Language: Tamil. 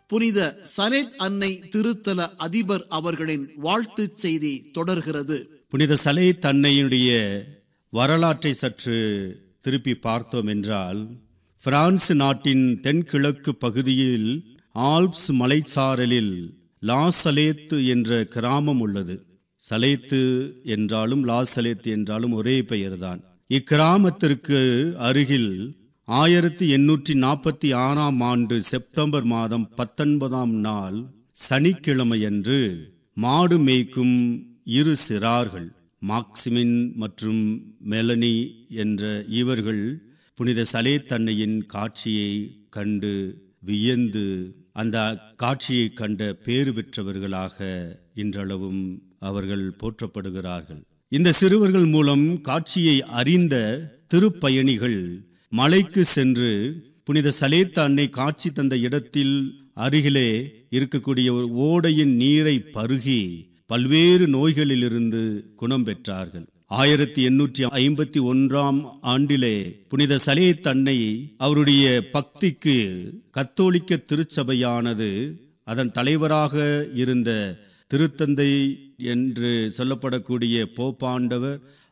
புனித சலேத் அன்னை திருத்தல அதிபர் அவர்களின் வாழ்த்துச் செய்தி தொடர்கிறது புனித சலை தன்னையுடைய வரலாற்றை சற்று திருப்பி பார்த்தோம் என்றால் பிரான்ஸ் நாட்டின் தென்கிழக்கு பகுதியில் ஆல்ப்ஸ் மலைச்சாரலில் லா சலேத்து என்ற கிராமம் உள்ளது சலேத்து என்றாலும் லா சலேத்து என்றாலும் ஒரே பெயர்தான் இக்கிராமத்திற்கு அருகில் ஆயிரத்தி எண்ணூற்றி நாற்பத்தி ஆறாம் ஆண்டு செப்டம்பர் மாதம் பத்தொன்பதாம் நாள் சனிக்கிழமையன்று மாடு மேய்க்கும் இரு சிறார்கள் மாக்சிமின் மற்றும் மெலனி என்ற இவர்கள் புனித சலேத்தன்னையின் காட்சியை கண்டு வியந்து அந்த காட்சியை கண்ட பேறு பெற்றவர்களாக இன்றளவும் அவர்கள் போற்றப்படுகிறார்கள் இந்த சிறுவர்கள் மூலம் காட்சியை அறிந்த திருப்பயணிகள் மலைக்கு சென்று புனித சலேத்த அன்னை காட்சி தந்த இடத்தில் அருகிலே இருக்கக்கூடிய ஒரு ஓடையின் நீரை பருகி பல்வேறு நோய்களிலிருந்து குணம் பெற்றார்கள் ஆயிரத்தி எண்ணூற்றி ஐம்பத்தி ஒன்றாம் ஆண்டிலே புனித சலேத் அன்னை அவருடைய பக்திக்கு கத்தோலிக்க திருச்சபையானது அதன் தலைவராக இருந்த திருத்தந்தை என்று சொல்லப்படக்கூடிய போப்பாண்டவர்